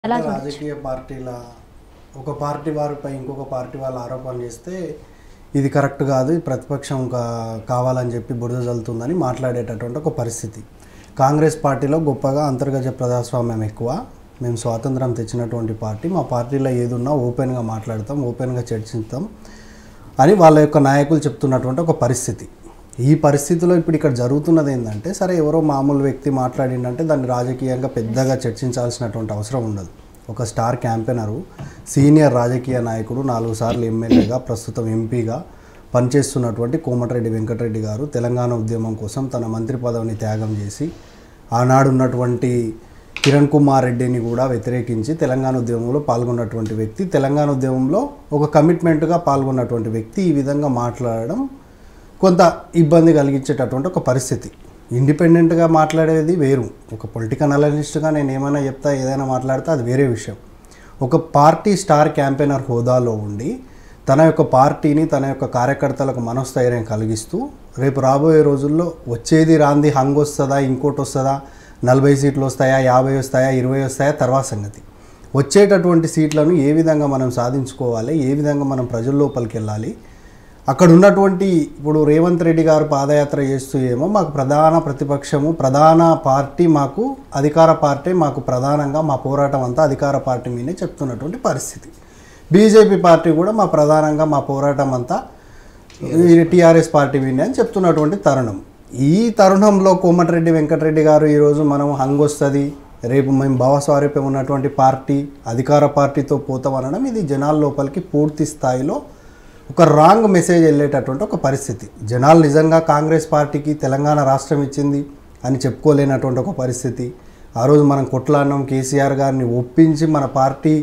ఎలా అంటే చూడొచ్చు రాజకీయ పార్టీల ఒక పార్టీ వారిపై ఇంకొక పార్టీ వాళ్ళు ఆరోపణలు చేస్తే ఇది కరెక్ట్ కాదు ఇది ప్రతిపక్షం కా- కావాలని చెప్పి బురద జల్లుతుందని మాట్లాడేటటువంటి ఒక పరిస్థితి కాంగ్రెస్ పార్టీలో గొప్పగా అంతర్గత ప్రజాస్వామ్యం ఎక్కువ మేము స్వాతంత్రం తెచ్చినటువంటి పార్టీ మా పార్టీలో ఏదున్నా ఓపెన్గా మాట్లాడతాం ఓపెన్గా చర్చిస్తాం అని వాళ్ళ యొక్క నాయకులు చెప్తున్నటువంటి ఒక పరిస్థితి ఈ పరిస్థితిలో ఇప్పుడు ఇక్కడ జరుగుతున్నది ఏంటంటే సరే ఎవరో మామూలు వ్యక్తి మాట్లాడిందంటే దాన్ని రాజకీయంగా పెద్దగా చర్చించాల్సినటువంటి అవసరం ఉండదు ఒక స్టార్ క్యాంపెయినరు సీనియర్ రాజకీయ నాయకుడు నాలుగు సార్లు ఎమ్మెల్యేగా ప్రస్తుతం ఎంపీగా పనిచేస్తున్నటువంటి కోమటిరెడ్డి వెంకటరెడ్డి గారు తెలంగాణ ఉద్యమం కోసం తన మంత్రి పదవిని త్యాగం చేసి ఆనాడు ఉన్నటువంటి కిరణ్ కుమార్ రెడ్డిని కూడా వ్యతిరేకించి తెలంగాణ ఉద్యమంలో పాల్గొన్నటువంటి వ్యక్తి తెలంగాణ ఉద్యమంలో ఒక కమిట్మెంట్గా పాల్గొన్నటువంటి వ్యక్తి ఈ విధంగా మాట్లాడడం కొంత ఇబ్బంది కలిగించేటటువంటి ఒక పరిస్థితి ఇండిపెండెంట్గా మాట్లాడేది వేరు ఒక పొలిటికల్ అనలిస్ట్గా నేను ఏమైనా చెప్తా ఏదైనా మాట్లాడితే అది వేరే విషయం ఒక పార్టీ స్టార్ క్యాంపెయినర్ హోదాలో ఉండి తన యొక్క పార్టీని తన యొక్క కార్యకర్తలకు మనోస్థైర్యం కలిగిస్తూ రేపు రాబోయే రోజుల్లో వచ్చేది రాంది హంగ్ వస్తుందా ఇంకోటి వస్తుందా నలభై సీట్లు వస్తాయా యాభై వస్తాయా ఇరవై వస్తాయా తర్వాత సంగతి వచ్చేటటువంటి సీట్లను ఏ విధంగా మనం సాధించుకోవాలి ఏ విధంగా మనం ప్రజల లోపలికి వెళ్ళాలి అక్కడ ఉన్నటువంటి ఇప్పుడు రేవంత్ రెడ్డి గారు పాదయాత్ర చేస్తూ ఏమో మాకు ప్రధాన ప్రతిపక్షము ప్రధాన పార్టీ మాకు అధికార పార్టీ మాకు ప్రధానంగా మా పోరాటం అంతా అధికార పార్టీ మీదే చెప్తున్నటువంటి పరిస్థితి బీజేపీ పార్టీ కూడా మా ప్రధానంగా మా పోరాటం అంతా టీఆర్ఎస్ పార్టీ మీదే అని చెప్తున్నటువంటి తరుణం ఈ తరుణంలో కోమటిరెడ్డి వెంకటరెడ్డి గారు ఈరోజు మనం హంగ్ వస్తుంది రేపు మేము భావస్వారూప్యం ఉన్నటువంటి పార్టీ అధికార పార్టీతో పోతామనడం ఇది జనాల లోపలికి పూర్తి స్థాయిలో ఒక రాంగ్ మెసేజ్ వెళ్ళేటటువంటి ఒక పరిస్థితి జనాలు నిజంగా కాంగ్రెస్ పార్టీకి తెలంగాణ రాష్ట్రం ఇచ్చింది అని చెప్పుకోలేనటువంటి ఒక పరిస్థితి ఆ రోజు మనం కొట్లాడినాం కేసీఆర్ గారిని ఒప్పించి మన పార్టీ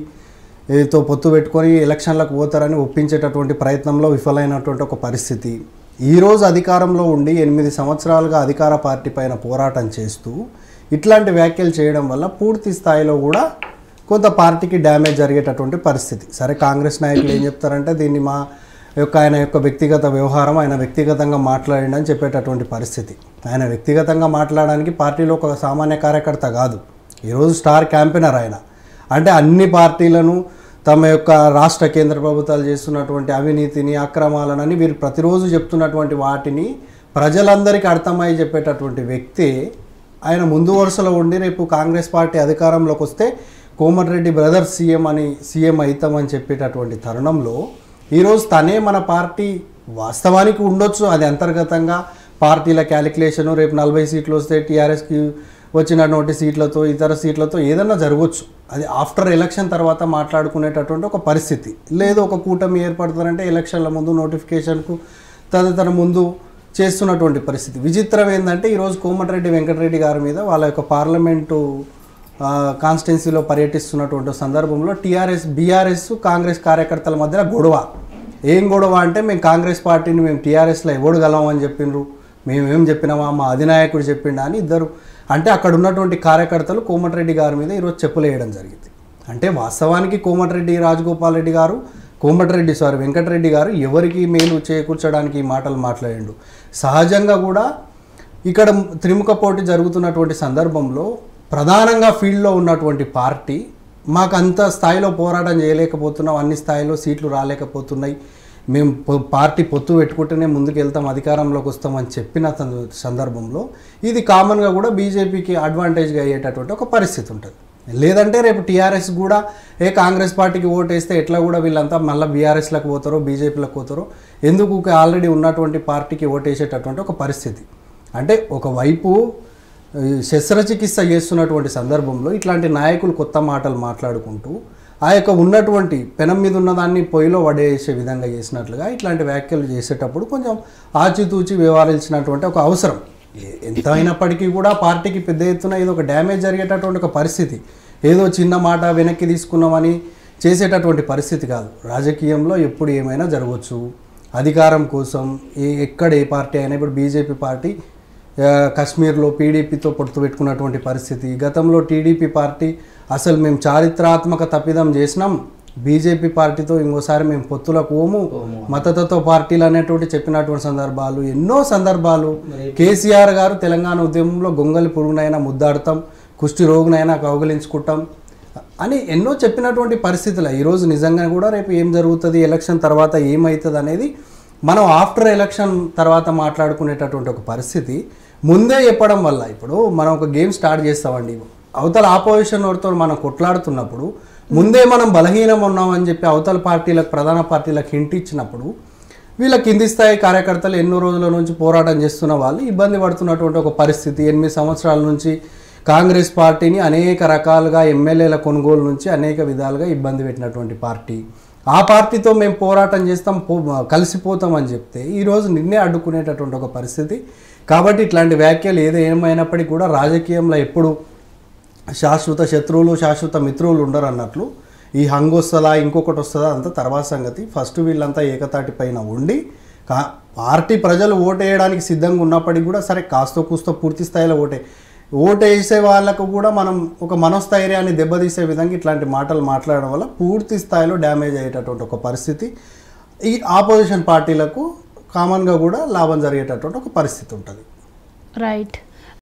తో పొత్తు పెట్టుకొని ఎలక్షన్లకు పోతారని ఒప్పించేటటువంటి ప్రయత్నంలో విఫలమైనటువంటి ఒక పరిస్థితి ఈరోజు అధికారంలో ఉండి ఎనిమిది సంవత్సరాలుగా అధికార పార్టీ పైన పోరాటం చేస్తూ ఇట్లాంటి వ్యాఖ్యలు చేయడం వల్ల పూర్తి స్థాయిలో కూడా కొంత పార్టీకి డ్యామేజ్ జరిగేటటువంటి పరిస్థితి సరే కాంగ్రెస్ నాయకులు ఏం చెప్తారంటే దీన్ని మా యొక్క ఆయన యొక్క వ్యక్తిగత వ్యవహారం ఆయన వ్యక్తిగతంగా మాట్లాడండి అని చెప్పేటటువంటి పరిస్థితి ఆయన వ్యక్తిగతంగా మాట్లాడడానికి పార్టీలో ఒక సామాన్య కార్యకర్త కాదు ఈరోజు స్టార్ క్యాంపెయినర్ ఆయన అంటే అన్ని పార్టీలను తమ యొక్క రాష్ట్ర కేంద్ర ప్రభుత్వాలు చేస్తున్నటువంటి అవినీతిని అక్రమాలనని వీరు ప్రతిరోజు చెప్తున్నటువంటి వాటిని ప్రజలందరికీ అర్థమై చెప్పేటటువంటి వ్యక్తి ఆయన ముందు వరుసలో ఉండి రేపు కాంగ్రెస్ పార్టీ అధికారంలోకి వస్తే కోమటిరెడ్డి బ్రదర్స్ సీఎం అని సీఎం అవుతామని చెప్పేటటువంటి తరుణంలో ఈరోజు తనే మన పార్టీ వాస్తవానికి ఉండొచ్చు అది అంతర్గతంగా పార్టీల క్యాలిక్యులేషను రేపు నలభై సీట్లు వస్తే టీఆర్ఎస్కి వచ్చినటువంటి సీట్లతో ఇతర సీట్లతో ఏదన్నా జరగవచ్చు అది ఆఫ్టర్ ఎలక్షన్ తర్వాత మాట్లాడుకునేటటువంటి ఒక పరిస్థితి లేదు ఒక కూటమి ఏర్పడుతుందంటే ఎలక్షన్ల ముందు నోటిఫికేషన్కు తదితర ముందు చేస్తున్నటువంటి పరిస్థితి విచిత్రం ఏంటంటే ఈరోజు కోమటిరెడ్డి వెంకటరెడ్డి గారి మీద వాళ్ళ యొక్క పార్లమెంటు కాన్స్టిట్యున్సీలో పర్యటిస్తున్నటువంటి సందర్భంలో టీఆర్ఎస్ బీఆర్ఎస్ కాంగ్రెస్ కార్యకర్తల మధ్య గొడవ ఏం గొడవ అంటే మేము కాంగ్రెస్ పార్టీని మేము టీఆర్ఎస్లో ఇవ్వడగలం అని చెప్పిండ్రు మేము ఏం చెప్పినామా మా అధినాయకుడు చెప్పిండా అని ఇద్దరు అంటే అక్కడ ఉన్నటువంటి కార్యకర్తలు కోమటిరెడ్డి గారి మీద ఈరోజు చెప్పులేయడం జరిగింది అంటే వాస్తవానికి కోమటిరెడ్డి రాజగోపాల్ రెడ్డి గారు కోమటిరెడ్డి సారీ వెంకటరెడ్డి గారు ఎవరికి మేలు చేకూర్చడానికి ఈ మాటలు మాట్లాడిండు సహజంగా కూడా ఇక్కడ త్రిముఖ పోటీ జరుగుతున్నటువంటి సందర్భంలో ప్రధానంగా ఫీల్డ్లో ఉన్నటువంటి పార్టీ మాకు అంత స్థాయిలో పోరాటం చేయలేకపోతున్నాం అన్ని స్థాయిలో సీట్లు రాలేకపోతున్నాయి మేము పొ- పార్టీ పొత్తు పెట్టుకుంటేనే ముందుకు వెళ్తాం అధికారంలోకి వస్తామని చెప్పిన సంద- సందర్భంలో ఇది కామన్గా కూడా బీజేపీకి అడ్వాంటేజ్గా అయ్యేటటువంటి ఒక పరిస్థితి ఉంటుంది లేదంటే రేపు టీఆర్ఎస్ కూడా ఏ కాంగ్రెస్ పార్టీకి ఓటేస్తే ఎట్లా కూడా వీళ్ళంతా మళ్ళీ బీఆర్ఎస్లకు పోతారో బీజేపీలకు పోతారో ఎందుకు ఆల్రెడీ ఉన్నటువంటి పార్టీకి ఓటేసేటటువంటి ఒక పరిస్థితి అంటే ఒకవైపు ఈ శస్త్రచికిత్స చేస్తున్నటువంటి సందర్భంలో ఇట్లాంటి నాయకులు కొత్త మాటలు మాట్లాడుకుంటూ ఆ యొక్క ఉన్నటువంటి పెనం మీద ఉన్నదాన్ని పొయ్యిలో వడేసే విధంగా చేసినట్లుగా ఇట్లాంటి వ్యాఖ్యలు చేసేటప్పుడు కొంచెం ఆచితూచి వ్యవహరించినటువంటి ఒక అవసరం ఏ- ఎంత అయినప్పటికీ కూడా పార్టీకి పెద్ద ఎత్తున ఏదో ఒక డ్యామేజ్ జరిగేటటువంటి ఒక పరిస్థితి ఏదో చిన్న మాట వెనక్కి తీసుకున్నామని చేసేటటువంటి పరిస్థితి కాదు రాజకీయంలో ఎప్పుడు ఏమైనా జరగవచ్చు అధికారం కోసం ఏ ఎక్కడ ఏ పార్టీ అయినా ఇప్పుడు బీజేపీ పార్టీ ఆ, కాశ్మీర్లో పీడీపీతో పొత్తు పెట్టుకున్నటువంటి పరిస్థితి గతంలో టీడీపీ పార్టీ అసలు మేము చారిత్రాత్మక తప్పిదం చేసినాం బీజేపీ పార్టీతో ఇంకోసారి మేము పొత్తులకు ఓము మతతత్వ పార్టీలు అనేటువంటి చెప్పినటువంటి సందర్భాలు ఎన్నో సందర్భాలు కేసీఆర్ గారు తెలంగాణ ఉద్యమంలో గొంగలి పురుగునైనా ముద్దాడతాం కుష్టి రోగునైనా కౌగలించుకుంటాం అని ఎన్నో చెప్పినటువంటి పరిస్థితులు ఈరోజు నిజంగా కూడా రేపు ఏం జరుగుతుంది ఎలక్షన్ తర్వాత ఏమవుతుంది అనేది మనం ఆఫ్టర్ ఎలక్షన్ తర్వాత మాట్లాడుకునేటటువంటి ఒక పరిస్థితి ముందే చెప్పడం వల్ల ఇప్పుడు మనం ఒక గేమ్ స్టార్ట్ చేస్తామండి అవతల ఆపోజిషన్ వారితో మనం కొట్లాడుతున్నప్పుడు ముందే మనం బలహీనం ఉన్నామని చెప్పి అవతల పార్టీలకు ప్రధాన పార్టీలకు హింట్ ఇచ్చినప్పుడు వీళ్ళ కింది స్థాయి కార్యకర్తలు ఎన్నో రోజుల నుంచి పోరాటం చేస్తున్న వాళ్ళు ఇబ్బంది పడుతున్నటువంటి ఒక పరిస్థితి ఎనిమిది సంవత్సరాల నుంచి కాంగ్రెస్ పార్టీని అనేక రకాలుగా ఎమ్మెల్యేల కొనుగోలు నుంచి అనేక విధాలుగా ఇబ్బంది పెట్టినటువంటి పార్టీ ఆ పార్టీతో మేము పోరాటం చేస్తాం పో కలిసిపోతాం అని చెప్తే ఈరోజు నిన్నే అడ్డుకునేటటువంటి ఒక పరిస్థితి కాబట్టి ఇట్లాంటి వ్యాఖ్యలు ఏదో ఏమైనప్పటికీ కూడా రాజకీయంలో ఎప్పుడు శాశ్వత శత్రువులు శాశ్వత మిత్రువులు ఉండరు అన్నట్లు ఈ హంగ్ వస్తుందా ఇంకొకటి వస్తుందా అంతా తర్వాత సంగతి ఫస్ట్ వీళ్ళంతా ఏకతాటి పైన ఉండి కా పార్టీ ప్రజలు ఓటేయడానికి సిద్ధంగా ఉన్నప్పటికీ కూడా సరే కాస్తో కూస్తో పూర్తి స్థాయిలో ఓటే ఓటేసే వాళ్ళకు కూడా మనం ఒక మనస్థైర్యాన్ని దెబ్బతీసే విధంగా ఇట్లాంటి మాటలు మాట్లాడడం వల్ల పూర్తి స్థాయిలో డ్యామేజ్ అయ్యేటటువంటి ఒక పరిస్థితి ఈ ఆపోజిషన్ పార్టీలకు కామన్గా కూడా లాభం జరిగేటటువంటి ఒక పరిస్థితి ఉంటుంది రైట్